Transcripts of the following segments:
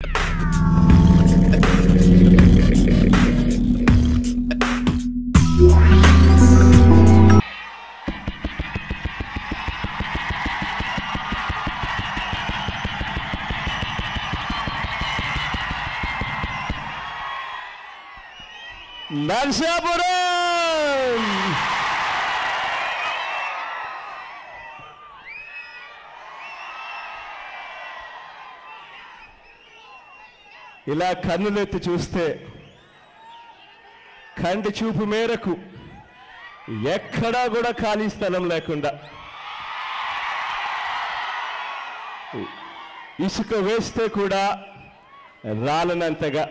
నరసాపురం ఇలా కన్నులెత్తి చూస్తే కంటి చూపు మేరకు ఎక్కడా కూడా ఖాళీ స్థలం లేకుండా ఇసుక వేస్తే కూడా రాలనంతగా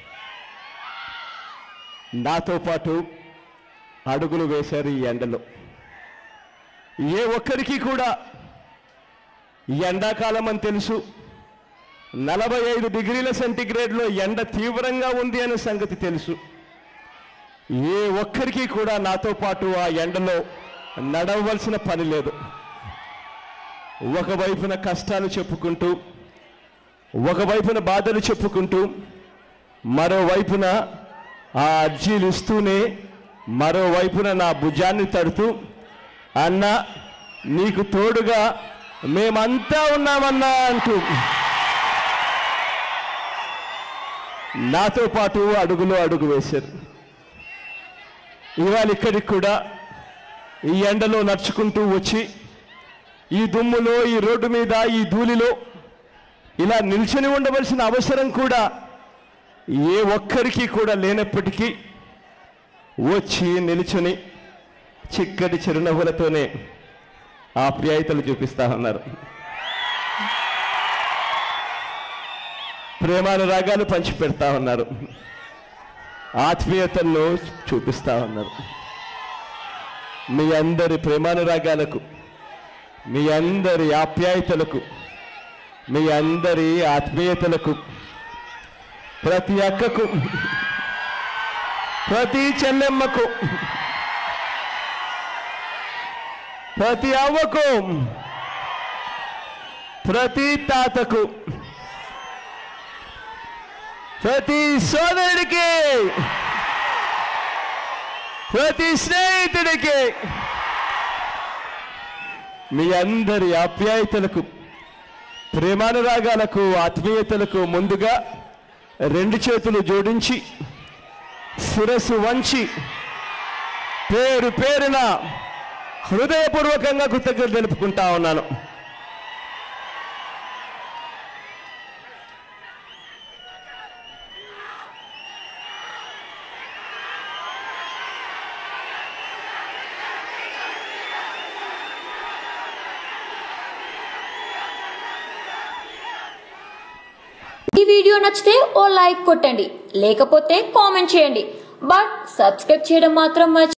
నాతో పాటు అడుగులు వేశారు ఈ ఎండలో ఏ ఒక్కరికి కూడా ఈ ఎండాకాలం అని తెలుసు నలభై ఐదు డిగ్రీల సెంటీగ్రేడ్లో ఎండ తీవ్రంగా ఉంది అనే సంగతి తెలుసు ఏ ఒక్కరికి కూడా నాతో పాటు ఆ ఎండలో నడవలసిన పని లేదు ఒకవైపున కష్టాలు చెప్పుకుంటూ ఒకవైపున బాధలు చెప్పుకుంటూ మరోవైపున ఆ అర్జీలు ఇస్తూనే మరోవైపున నా భుజాన్ని తడుతూ అన్న నీకు తోడుగా మేమంతా ఉన్నామన్నా అంటూ నాతో పాటు అడుగులో అడుగు వేశారు ఇవాళ ఇక్కడికి కూడా ఈ ఎండలో నడుచుకుంటూ వచ్చి ఈ దుమ్ములో ఈ రోడ్డు మీద ఈ ధూళిలో ఇలా నిల్చొని ఉండవలసిన అవసరం కూడా ఏ ఒక్కరికి కూడా లేనప్పటికీ వచ్చి నిల్చుని చిక్కటి చిరునవ్వులతోనే ఆప్యాయతలు చూపిస్తా ఉన్నారు ప్రేమానురాగాలు పంచి పెడతా ఉన్నారు ఆత్మీయతలను చూపిస్తా ఉన్నారు మీ అందరి ప్రేమానురాగాలకు మీ అందరి ఆప్యాయతలకు మీ అందరి ఆత్మీయతలకు ప్రతి అక్కకు ప్రతి చెల్లెమ్మకు ప్రతి అవ్వకు ప్రతి తాతకు ప్రతి సోదరుడికి ప్రతి స్నేహితుడికి మీ అందరి ఆప్యాయతలకు ప్రేమానురాగాలకు ఆత్మీయతలకు ముందుగా రెండు చేతులు జోడించి శిరస్సు వంచి పేరు పేరున హృదయపూర్వకంగా కృతజ్ఞతలు తెలుపుకుంటా ఉన్నాను ఈ వీడియో నచ్చితే ఓ లైక్ కొట్టండి లేకపోతే కామెంట్ చేయండి బట్ సబ్స్క్రైబ్ చేయడం మాత్రం మర్చి